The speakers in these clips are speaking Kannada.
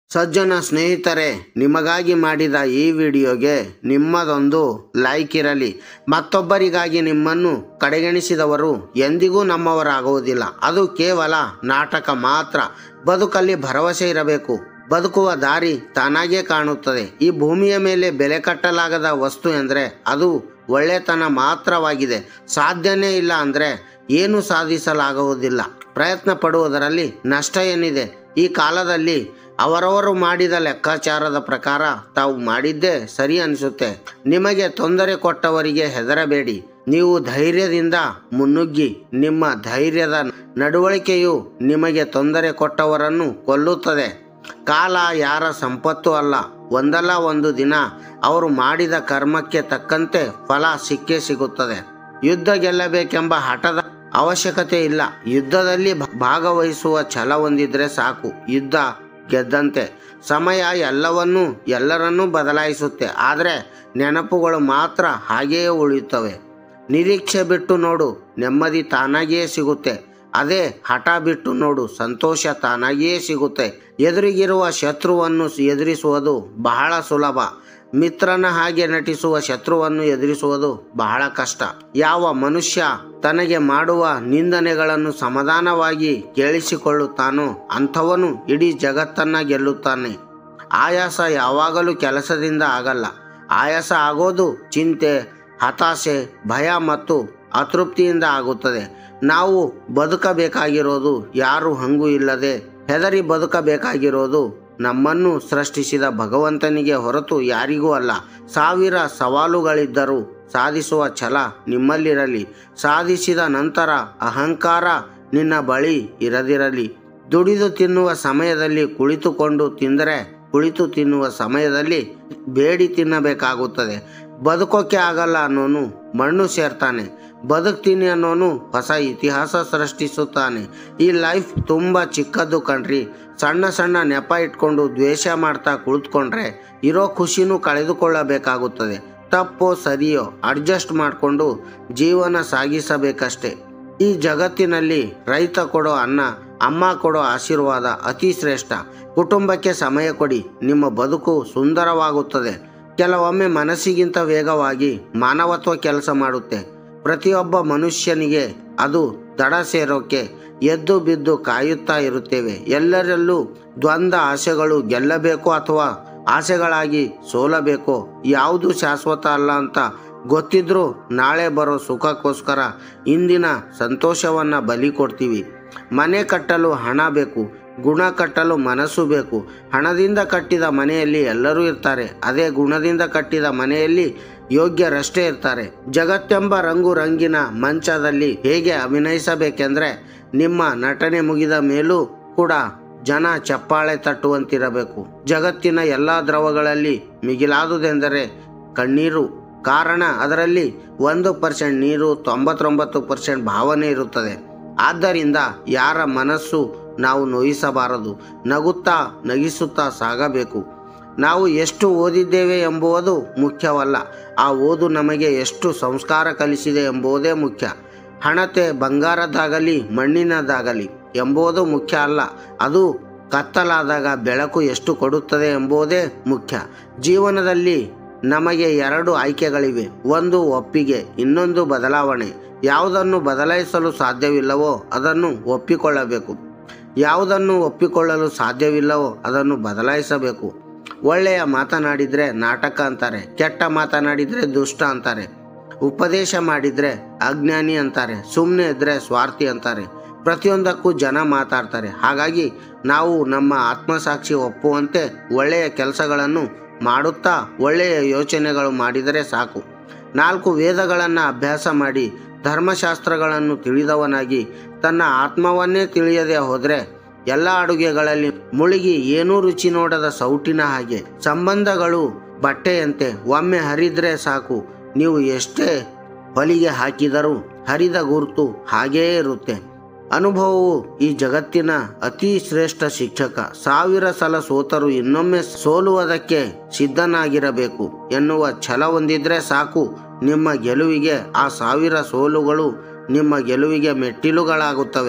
ಸಜ್ಜನ ಸ್ನೇಹಿತರೆ ನಿಮಗಾಗಿ ಮಾಡಿದ ಈ ವಿಡಿಯೋಗೆ ನಿಮ್ಮದೊಂದು ಲೈಕ್ ಇರಲಿ ಮತ್ತೊಬ್ಬರಿಗಾಗಿ ನಿಮ್ಮನ್ನು ಕಡೆಗಣಿಸಿದವರು ಎಂದಿಗೂ ನಮ್ಮವರಾಗುವುದಿಲ್ಲ ಅದು ಕೇವಲ ನಾಟಕ ಮಾತ್ರ ಬದುಕಲ್ಲಿ ಭರವಸೆ ಇರಬೇಕು ಬದುಕುವ ದಾರಿ ತಾನಾಗೇ ಕಾಣುತ್ತದೆ ಈ ಭೂಮಿಯ ಮೇಲೆ ಬೆಲೆ ಕಟ್ಟಲಾಗದ ವಸ್ತು ಎಂದರೆ ಅದು ಒಳ್ಳೆತನ ಮಾತ್ರವಾಗಿದೆ ಸಾಧ್ಯನೇ ಇಲ್ಲ ಅಂದರೆ ಏನು ಸಾಧಿಸಲಾಗುವುದಿಲ್ಲ ಪ್ರಯತ್ನ ಪಡುವುದರಲ್ಲಿ ನಷ್ಟ ಏನಿದೆ ಈ ಕಾಲದಲ್ಲಿ ಅವರವರು ಮಾಡಿದ ಲೆಕ್ಕಾಚಾರದ ಪ್ರಕಾರ ತಾವು ಮಾಡಿದ್ದೇ ಸರಿ ಅನಿಸುತ್ತೆ ನಿಮಗೆ ತೊಂದರೆ ಕೊಟ್ಟವರಿಗೆ ಹೆದರಬೇಡಿ ನೀವು ಧೈರ್ಯದಿಂದ ಮುನ್ನುಗ್ಗಿ ನಿಮ್ಮ ಧೈರ್ಯದ ನಡವಳಿಕೆಯು ನಿಮಗೆ ತೊಂದರೆ ಕೊಟ್ಟವರನ್ನು ಕೊಲ್ಲುತ್ತದೆ ಕಾಲ ಯಾರ ಸಂಪತ್ತು ಅಲ್ಲ ಒಂದಲ್ಲ ಒಂದು ದಿನ ಅವರು ಮಾಡಿದ ಕರ್ಮಕ್ಕೆ ತಕ್ಕಂತೆ ಫಲ ಸಿಕ್ಕೇ ಸಿಗುತ್ತದೆ ಯುದ್ಧ ಗೆಲ್ಲಬೇಕೆಂಬ ಹಠದ ಅವಶ್ಯಕತೆ ಇಲ್ಲ ಯುದ್ಧದಲ್ಲಿ ಭ- ಭಾಗವಹಿಸುವ ಛಲ ಹೊಂದಿದ್ರೆ ಸಾಕು ಯುದ್ಧ ಗೆದ್ದಂತೆ ಸಮಯ ಎಲ್ಲವನ್ನೂ ಎಲ್ಲರನ್ನೂ ಬದಲಾಯಿಸುತ್ತೆ ಆದರೆ ನೆನಪುಗಳು ಮಾತ್ರ ಹಾಗೆಯೇ ಉಳಿಯುತ್ತವೆ ನಿರೀಕ್ಷೆ ಬಿಟ್ಟು ನೋಡು ನೆಮ್ಮದಿ ತಾನಾಗಿಯೇ ಸಿಗುತ್ತೆ ಅದೇ ಹಠ ಬಿಟ್ಟು ನೋಡು ಸಂತೋಷ ತಾನಾಗಿಯೇ ಸಿಗುತ್ತೆ ಎದುರಿಗಿರುವ ಶತ್ರುವನ್ನು ಎದುರಿಸುವುದು ಬಹಳ ಸುಲಭ ಮಿತ್ರನ ಹಾಗೆ ನಟಿಸುವ ಶತ್ರುವನ್ನು ಎದುರಿಸುವುದು ಬಹಳ ಕಷ್ಟ ಯಾವ ಮನುಷ್ಯ ತನಗೆ ಮಾಡುವ ನಿಂದನೆಗಳನ್ನು ಸಮಾಧಾನವಾಗಿ ಕೇಳಿಸಿಕೊಳ್ಳುತ್ತಾನೋ ಅಂಥವನು ಇಡೀ ಜಗತ್ತನ್ನ ಗೆಲ್ಲುತ್ತಾನೆ ಆಯಾಸ ಯಾವಾಗಲೂ ಕೆಲಸದಿಂದ ಆಗಲ್ಲ ಆಯಾಸ ಆಗೋದು ಚಿಂತೆ ಹತಾಶೆ ಭಯ ಮತ್ತು ಅತೃಪ್ತಿಯಿಂದ ಆಗುತ್ತದೆ ನಾವು ಬದುಕಬೇಕಾಗಿರೋದು ಯಾರು ಹಂಗೂ ಇಲ್ಲದೆ ಹೆದರಿ ಬದುಕಬೇಕಾಗಿರೋದು ನಮ್ಮನ್ನು ಸೃಷ್ಟಿಸಿದ ಭಗವಂತನಿಗೆ ಹೊರತು ಯಾರಿಗೂ ಅಲ್ಲ ಸಾವಿರ ಸವಾಲುಗಳಿದ್ದರೂ ಸಾಧಿಸುವ ಛಲ ನಿಮ್ಮಲ್ಲಿರಲಿ ಸಾಧಿಸಿದ ನಂತರ ಅಹಂಕಾರ ನಿನ್ನ ಬಳಿ ಇರದಿರಲಿ ದುಡಿದು ತಿನ್ನುವ ಸಮಯದಲ್ಲಿ ಕುಳಿತುಕೊಂಡು ತಿಂದರೆ ಕುಳಿತು ತಿನ್ನುವ ಸಮಯದಲ್ಲಿ ಬೇಡಿ ತಿನ್ನಬೇಕಾಗುತ್ತದೆ ಬದುಕೋಕೆ ಆಗಲ್ಲ ಅನ್ನೋನು ಮಣ್ಣು ಸೇರ್ತಾನೆ ಬದುಕ್ತೀನಿ ಅನ್ನೋನು ಹೊಸ ಇತಿಹಾಸ ಸೃಷ್ಟಿಸುತ್ತಾನೆ ಈ ಲೈಫ್ ತುಂಬ ಚಿಕ್ಕದ್ದು ಕಣ್ರಿ ಸಣ್ಣ ಸಣ್ಣ ನೆಪ ಇಟ್ಕೊಂಡು ದ್ವೇಷ ಮಾಡ್ತಾ ಕುಳಿತುಕೊಂಡ್ರೆ ಇರೋ ಖುಷಿನೂ ಕಳೆದುಕೊಳ್ಳಬೇಕಾಗುತ್ತದೆ ತಪ್ಪೋ ಸರಿಯೋ ಅಡ್ಜಸ್ಟ್ ಮಾಡಿಕೊಂಡು ಜೀವನ ಸಾಗಿಸಬೇಕಷ್ಟೆ ಈ ಜಗತ್ತಿನಲ್ಲಿ ರೈತ ಕೊಡೋ ಅನ್ನ ಅಮ್ಮ ಕೊಡೋ ಆಶೀರ್ವಾದ ಅತಿ ಶ್ರೇಷ್ಠ ಕುಟುಂಬಕ್ಕೆ ಸಮಯ ಕೊಡಿ ನಿಮ್ಮ ಬದುಕು ಸುಂದರವಾಗುತ್ತದೆ ಕೆಲವೊಮ್ಮೆ ಮನಸ್ಸಿಗಿಂತ ವೇಗವಾಗಿ ಮಾನವತ್ವ ಕೆಲಸ ಮಾಡುತ್ತೆ ಪ್ರತಿಯೊಬ್ಬ ಮನುಷ್ಯನಿಗೆ ಅದು ದಡ ಸೇರೋಕೆ ಎದ್ದು ಬಿದ್ದು ಕಾಯುತ್ತಾ ಇರುತ್ತೇವೆ ಎಲ್ಲರಲ್ಲೂ ದ್ವಂದ್ವ ಆಸೆಗಳು ಗೆಲ್ಲಬೇಕು ಅಥವಾ ಆಸೆಗಳಾಗಿ ಸೋಲಬೇಕು ಯಾವುದು ಶಾಶ್ವತ ಅಲ್ಲ ಅಂತ ಗೊತ್ತಿದ್ರೂ ನಾಳೆ ಬರೋ ಸುಖಕ್ಕೋಸ್ಕರ ಇಂದಿನ ಸಂತೋಷವನ್ನ ಬಲಿ ಕೊಡ್ತೀವಿ ಮನೆ ಕಟ್ಟಲು ಹಣ ಬೇಕು ಗುಣ ಕಟ್ಟಲು ಮನಸ್ಸು ಬೇಕು ಹಣದಿಂದ ಕಟ್ಟಿದ ಮನೆಯಲ್ಲಿ ಎಲ್ಲರೂ ಇರ್ತಾರೆ ಅದೇ ಗುಣದಿಂದ ಕಟ್ಟಿದ ಮನೆಯಲ್ಲಿ ಯೋಗ್ಯರಷ್ಟೇ ಇರ್ತಾರೆ ಜಗತ್ತೆಂಬ ರಂಗು ರಂಗಿನ ಮಂಚದಲ್ಲಿ ಹೇಗೆ ಅಭಿನಯಿಸಬೇಕೆಂದ್ರೆ ನಿಮ್ಮ ನಟನೆ ಮುಗಿದ ಮೇಲೂ ಕೂಡ ಜನ ಚಪ್ಪಾಳೆ ತಟ್ಟುವಂತಿರಬೇಕು ಜಗತ್ತಿನ ಎಲ್ಲ ದ್ರವಗಳಲ್ಲಿ ಮಿಗಿಲಾದುದೆಂದರೆ ಕಣ್ಣೀರು ಕಾರಣ ಅದರಲ್ಲಿ ಒಂದು ಪರ್ಸೆಂಟ್ ನೀರು ತೊಂಬತ್ತೊಂಬತ್ತು ಪರ್ಸೆಂಟ್ ಭಾವನೆ ಇರುತ್ತದೆ ಆದ್ದರಿಂದ ಯಾರ ಮನಸ್ಸು ನಾವು ನೋಯಿಸಬಾರದು ನಗುತ್ತಾ ನಗಿಸುತ್ತಾ ಸಾಗಬೇಕು ನಾವು ಎಷ್ಟು ಓದಿದ್ದೇವೆ ಎಂಬುವುದು ಮುಖ್ಯವಲ್ಲ ಆ ಓದು ನಮಗೆ ಎಷ್ಟು ಸಂಸ್ಕಾರ ಕಲಿಸಿದೆ ಎಂಬುದೇ ಮುಖ್ಯ ಹಣತೆ ಬಂಗಾರದಾಗಲಿ ಮಣ್ಣಿನದಾಗಲಿ ಎಂಬುದು ಮುಖ್ಯ ಅಲ್ಲ ಅದು ಕತ್ತಲಾದಾಗ ಬೆಳಕು ಎಷ್ಟು ಕೊಡುತ್ತದೆ ಎಂಬುದೇ ಮುಖ್ಯ ಜೀವನದಲ್ಲಿ ನಮಗೆ ಎರಡು ಆಯ್ಕೆಗಳಿವೆ ಒಂದು ಒಪ್ಪಿಗೆ ಇನ್ನೊಂದು ಬದಲಾವಣೆ ಯಾವುದನ್ನು ಬದಲಾಯಿಸಲು ಸಾಧ್ಯವಿಲ್ಲವೋ ಅದನ್ನು ಒಪ್ಪಿಕೊಳ್ಳಬೇಕು ಯಾವುದನ್ನು ಒಪ್ಪಿಕೊಳ್ಳಲು ಸಾಧ್ಯವಿಲ್ಲವೋ ಅದನ್ನು ಬದಲಾಯಿಸಬೇಕು ಒಳ್ಳೆಯ ಮಾತನಾಡಿದರೆ ನಾಟಕ ಅಂತಾರೆ ಕೆಟ್ಟ ಮಾತನಾಡಿದರೆ ದುಷ್ಟ ಅಂತಾರೆ ಉಪದೇಶ ಮಾಡಿದರೆ ಅಜ್ಞಾನಿ ಅಂತಾರೆ ಸುಮ್ಮನೆ ಇದ್ದರೆ ಸ್ವಾರ್ಥಿ ಅಂತಾರೆ ಪ್ರತಿಯೊಂದಕ್ಕೂ ಜನ ಮಾತಾಡ್ತಾರೆ ಹಾಗಾಗಿ ನಾವು ನಮ್ಮ ಆತ್ಮಸಾಕ್ಷಿ ಒಪ್ಪುವಂತೆ ಒಳ್ಳೆಯ ಕೆಲಸಗಳನ್ನು ಮಾಡುತ್ತಾ ಒಳ್ಳೆಯ ಯೋಚನೆಗಳು ಮಾಡಿದರೆ ಸಾಕು ನಾಲ್ಕು ವೇದಗಳನ್ನು ಅಭ್ಯಾಸ ಮಾಡಿ ಧರ್ಮಶಾಸ್ತ್ರಗಳನ್ನು ತಿಳಿದವನಾಗಿ ತನ್ನ ಆತ್ಮವನ್ನೇ ತಿಳಿಯದೆ ಹೋದರೆ ಎಲ್ಲ ಅಡುಗೆಗಳಲ್ಲಿ ಮುಳುಗಿ ಏನೂ ರುಚಿ ನೋಡದ ಸೌಟಿನ ಹಾಗೆ ಸಂಬಂಧಗಳು ಬಟ್ಟೆಯಂತೆ ಒಮ್ಮೆ ಹರಿದ್ರೆ ಸಾಕು ನೀವು ಎಷ್ಟೇ ಹೊಲಿಗೆ ಹಾಕಿದರೂ ಹರಿದ ಗುರುತು ಹಾಗೇ ಇರುತ್ತೆ ಅನುಭವವು ಈ ಜಗತ್ತಿನ ಅತಿ ಶ್ರೇಷ್ಠ ಶಿಕ್ಷಕ ಸಾವಿರ ಸಲ ಸೋತರು ಇನ್ನೊಮ್ಮೆ ಸೋಲುವುದಕ್ಕೆ ಸಿದ್ಧನಾಗಿರಬೇಕು ಎನ್ನುವ ಛಲ ಹೊಂದಿದ್ರೆ ಸಾಕು ನಿಮ್ಮ ಗೆಲುವಿಗೆ ಆ ಸಾವಿರ ಸೋಲುಗಳು ನಿಮ್ಮ ಗೆಲುವಿಗೆ ಮೆಟ್ಟಿಲುಗಳಾಗುತ್ತವೆ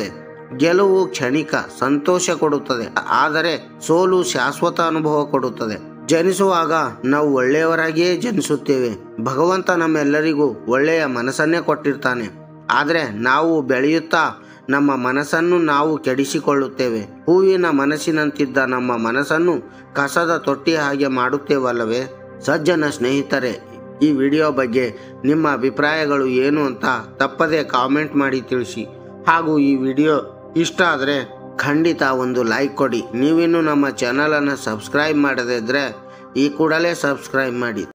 ಗೆಲುವು ಕ್ಷಣಿಕ ಸಂತೋಷ ಕೊಡುತ್ತದೆ ಆದರೆ ಸೋಲು ಶಾಶ್ವತ ಅನುಭವ ಕೊಡುತ್ತದೆ ಜನಿಸುವಾಗ ನಾವು ಒಳ್ಳೆಯವರಾಗಿಯೇ ಜನಿಸುತ್ತೇವೆ ಭಗವಂತ ನಮ್ಮೆಲ್ಲರಿಗೂ ಒಳ್ಳೆಯ ಮನಸ್ಸನ್ನೇ ಕೊಟ್ಟಿರ್ತಾನೆ ಆದರೆ ನಾವು ಬೆಳೆಯುತ್ತಾ ನಮ್ಮ ಮನಸ್ಸನ್ನು ನಾವು ಕೆಡಿಸಿಕೊಳ್ಳುತ್ತೇವೆ ಹೂವಿನ ಮನಸ್ಸಿನಂತಿದ್ದ ನಮ್ಮ ಮನಸ್ಸನ್ನು ಕಸದ ತೊಟ್ಟಿ ಹಾಗೆ ಮಾಡುತ್ತೇವಲ್ಲವೇ ಸಜ್ಜನ ಸ್ನೇಹಿತರೆ ಈ ವಿಡಿಯೋ ಬಗ್ಗೆ ನಿಮ್ಮ ಅಭಿಪ್ರಾಯಗಳು ಏನು ಅಂತ ತಪ್ಪದೇ ಕಾಮೆಂಟ್ ಮಾಡಿ ತಿಳಿಸಿ ಹಾಗೂ ಈ ವಿಡಿಯೋ ಇಷ್ಟ ಆದರೆ ಖಂಡಿತ ಒಂದು ಲೈಕ್ ಕೊಡಿ ನೀವಿನ್ನೂ ನಮ್ಮ ಚಾನಲನ್ನು ಸಬ್ಸ್ಕ್ರೈಬ್ ಮಾಡದೇ ಇದ್ದರೆ ಈ ಕೂಡಲೇ ಸಬ್ಸ್ಕ್ರೈಬ್ ಮಾಡಿ